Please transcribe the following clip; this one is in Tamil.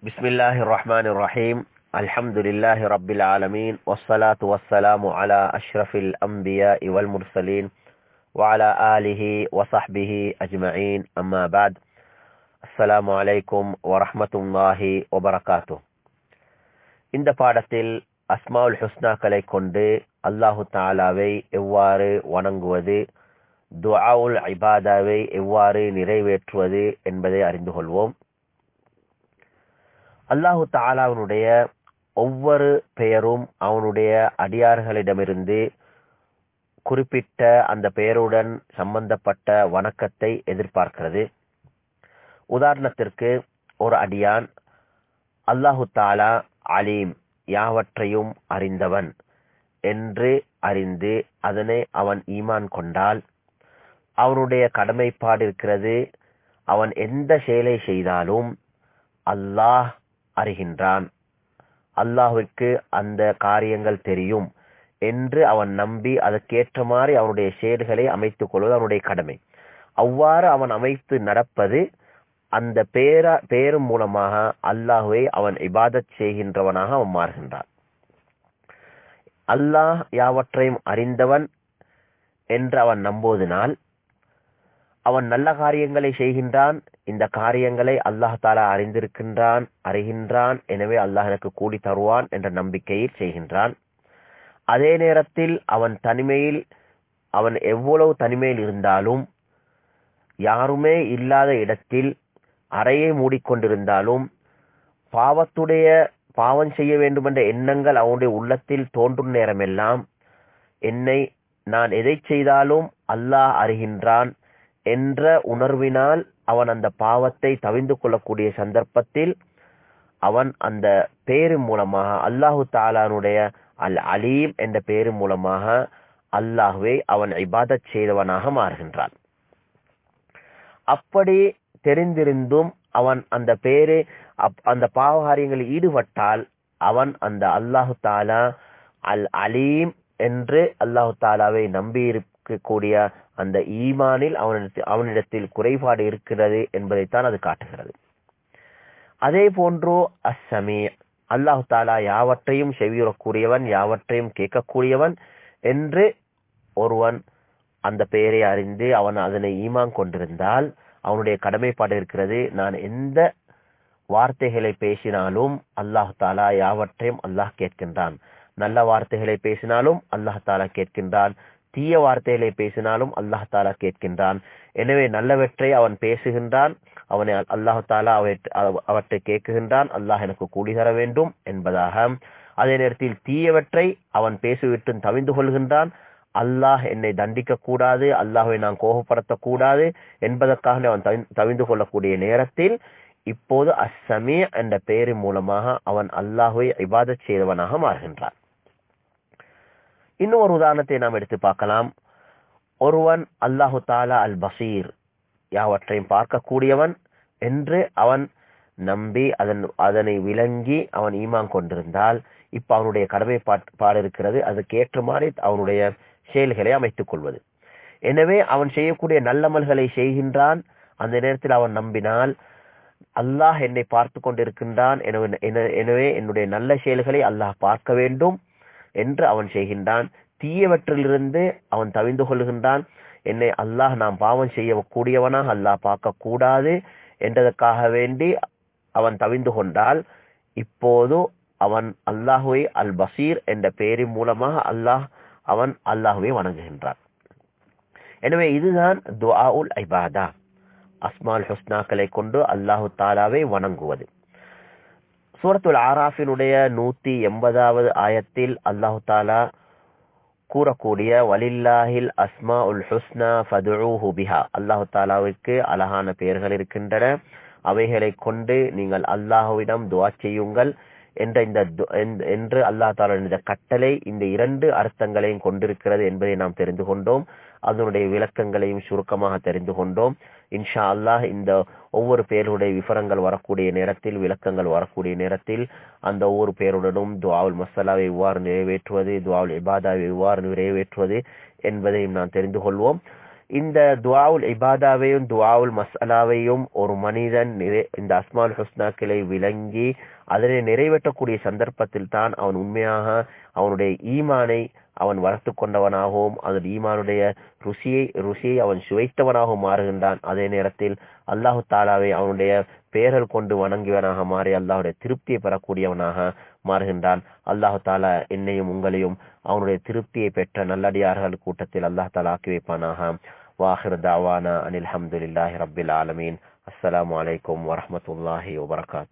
بسم الله الرحمن الرحيم الحمد لله رب العالمين والصلاة والسلام على أشرف الأنبياء والمرسلين وعلى آله وصحبه أجمعين أما بعد السلام عليكم ورحمة الله وبركاته இந்த பாடத்தில் அஸ்மாவுல் ஹுஸ்னாக்களை கொண்டு அல்லாஹு தாலாவை எவ்வாறு வணங்குவது துஆவுல் இபாதாவை எவ்வாறு நிறைவேற்றுவது என்பதை அறிந்து கொள்வோம் அல்லாஹு தாலாவினுடைய ஒவ்வொரு பெயரும் அவனுடைய அடியார்களிடமிருந்து குறிப்பிட்ட அந்த பெயருடன் சம்பந்தப்பட்ட வணக்கத்தை எதிர்பார்க்கிறது உதாரணத்திற்கு ஒரு அடியான் அல்லாஹு தாலா அலீம் யாவற்றையும் அறிந்தவன் என்று அறிந்து அதனை அவன் ஈமான் கொண்டால் அவனுடைய கடமைப்பாடு இருக்கிறது அவன் எந்த செயலை செய்தாலும் அல்லாஹ் அறிகின்றான் அல்லாஹுக்கு அந்த காரியங்கள் தெரியும் என்று அவன் நம்பி அதற்கேற்ற மாதிரி அவனுடைய செயல்களை அமைத்துக் கொள்வது அவனுடைய கடமை அவ்வாறு அவன் அமைத்து நடப்பது அந்த பேர பேரும் மூலமாக அல்லாஹுவை அவன் இபாதத் செய்கின்றவனாக அவன் மாறுகின்றான் அல்லாஹ் யாவற்றையும் அறிந்தவன் என்று அவன் நம்புவதனால் அவன் நல்ல காரியங்களை செய்கின்றான் இந்த காரியங்களை அல்லாஹ் தாலா அறிந்திருக்கின்றான் அறிகின்றான் எனவே அல்லாஹ் எனக்கு கூடி தருவான் என்ற நம்பிக்கையில் செய்கின்றான் அதே நேரத்தில் அவன் தனிமையில் அவன் எவ்வளவு தனிமையில் இருந்தாலும் யாருமே இல்லாத இடத்தில் அறையை மூடிக்கொண்டிருந்தாலும் பாவத்துடைய பாவம் செய்ய வேண்டும் என்ற எண்ணங்கள் அவனுடைய உள்ளத்தில் தோன்றும் நேரமெல்லாம் என்னை நான் எதை செய்தாலும் அல்லாஹ் அறிகின்றான் என்ற உணர்வினால் அவன் அந்த பாவத்தை தவிந்து கொள்ளக்கூடிய சந்தர்ப்பத்தில் அவன் அந்த பேரு மூலமாக அல்லாஹு தாலானுடைய அல் அலீம் என்ற பேரு மூலமாக அல்லாஹுவை அவன் இபாதத் செய்தவனாக மாறுகின்றான் அப்படி தெரிந்திருந்தும் அவன் அந்த பேரு அந்த பாவகாரியங்களில் ஈடுபட்டால் அவன் அந்த அல்லாஹு தாலா அல் அலீம் என்று அல்லாஹு தாலாவை நம்பி இருக்கக்கூடிய அந்த ஈமானில் அவனிடத்தில் அவனிடத்தில் குறைபாடு இருக்கிறது என்பதைத்தான் அது காட்டுகிறது அதே போன்றோ அஸ்ஸமீ அல்லாஹு தாலா யாவற்றையும் செவியுறக்கூடியவன் யாவற்றையும் கேட்கக்கூடியவன் என்று ஒருவன் அந்த பெயரை அறிந்து அவன் அதனை ஈமான் கொண்டிருந்தால் அவனுடைய கடமைப்பாடு இருக்கிறது நான் எந்த வார்த்தைகளை பேசினாலும் அல்லாஹ் தாலா யாவற்றையும் அல்லாஹ் கேட்கின்றான் நல்ல வார்த்தைகளை பேசினாலும் அல்லாஹ் தாலா கேட்கின்றான் தீய வார்த்தைகளை பேசினாலும் அல்லாஹ் தாலா கேட்கின்றான் எனவே நல்லவற்றை அவன் பேசுகின்றான் அவனை அல்லாஹு தாலா அவற்றை கேட்குகின்றான் அல்லாஹ் எனக்கு கூலி தர வேண்டும் என்பதாக அதே நேரத்தில் தீயவற்றை அவன் பேசிவிட்டு தவிந்து கொள்கின்றான் அல்லாஹ் என்னை தண்டிக்க கூடாது அல்லாஹை நான் கோபப்படுத்தக்கூடாது என்பதற்காக அவன் தவிந்து கொள்ளக்கூடிய நேரத்தில் இப்போது அஸ்ஸமீ என்ற பெயரின் மூலமாக அவன் அல்லாஹுவை இபாதத் செய்தவனாக மாறுகின்றான் இன்னும் ஒரு உதாரணத்தை நாம் எடுத்து பார்க்கலாம் ஒருவன் அல்லாஹு தாலா அல் பசீர் யாவற்றையும் பார்க்கக்கூடியவன் என்று அவன் நம்பி அதன் அதனை விளங்கி அவன் ஈமான் கொண்டிருந்தால் இப்ப அவனுடைய கடமை பாடு இருக்கிறது அதுக்கேற்ற மாதிரி அவனுடைய செயல்களை அமைத்துக் கொள்வது எனவே அவன் செய்யக்கூடிய நல்லமல்களை செய்கின்றான் அந்த நேரத்தில் அவன் நம்பினால் அல்லாஹ் என்னை பார்த்து கொண்டிருக்கின்றான் எனவே என்னுடைய நல்ல செயல்களை அல்லாஹ் பார்க்க வேண்டும் என்று அவன் செய்கின்றான் தீயவற்றிலிருந்து அவன் தவிந்து கொள்கின்றான் என்னை அல்லாஹ் நாம் பாவம் செய்யக்கூடியவனாக அல்லாஹ் பார்க்க கூடாது என்றதற்காக வேண்டி அவன் தவிந்து கொண்டால் இப்போது அவன் அல்லாஹுவை அல் பசீர் என்ற பெயரின் மூலமாக அல்லாஹ் அவன் அல்லாஹுவை வணங்குகின்றான் எனவே இதுதான் துஆ உல் ஐபாதா அஸ்மால் ஹுஸ்னாக்களை கொண்டு அல்லாஹு தாலாவை வணங்குவது சூரத்துல் ஆராஃபினுடைய நூத்தி எண்பதாவது ஆயத்தில் அல்லாஹு தாலா கூறக்கூடிய வலில்லாஹில் அஸ்மா உல் ஹுஸ்னா ஃபதுஹு பிஹா அல்லாஹு தாலாவிற்கு அழகான பெயர்கள் இருக்கின்றன அவைகளை கொண்டு நீங்கள் அல்லாஹுவிடம் துவா செய்யுங்கள் என்ற இந்த என்று அல்லா தாலா இந்த கட்டளை இந்த இரண்டு அர்த்தங்களையும் கொண்டிருக்கிறது என்பதை நாம் தெரிந்து கொண்டோம் அதனுடைய விளக்கங்களையும் சுருக்கமாக தெரிந்து கொண்டோம் இன்ஷா அல்லாஹ் இந்த ஒவ்வொரு பேருடைய விவரங்கள் வரக்கூடிய நேரத்தில் விளக்கங்கள் வரக்கூடிய நேரத்தில் அந்த ஒவ்வொரு பேருடனும் துவாவுல் மசாலாவை எவ்வாறு நிறைவேற்றுவது துவாவுல் இபாதாவை எவ்வாறு நிறைவேற்றுவது என்பதையும் நாம் தெரிந்து கொள்வோம் இந்த துவாவுல் இபாதாவையும் துவாவுல் மசாலாவையும் ஒரு மனிதன் நிறை- இந்த அஸ்மால் ஹுஸ்னாக்களை விளங்கி அதனை நிறைவேற்றக்கூடிய சந்தர்ப்பத்தில் தான் அவன் உண்மையாக அவனுடைய ஈமானை அவன் வளர்த்து கொண்டவனாகவும் அதன் ஈமானுடைய ருசியை ருசியை அவன் சுவைத்தவனாகவும் மாறுகின்றான் அதே நேரத்தில் அல்லாஹு தாலாவை அவனுடைய பெயர்கள் கொண்டு வணங்கியவனாக மாறி அல்லாஹுடைய திருப்தியை பெறக்கூடியவனாக மாறுகின்றான் அல்லாஹு தாலா என்னையும் உங்களையும் அவனுடைய திருப்தியை பெற்ற நல்லடியார்கள் கூட்டத்தில் அல்லாஹ் தாலா ஆக்கி வைப்பானாக வாஹிர் தாவானா அனில் அஹமதுல்லாஹி ரபில் ஆலமீன் அஸ்ஸலாமு அலைக்கும் வரஹ்மத்துல்லாஹி வபரகாத்து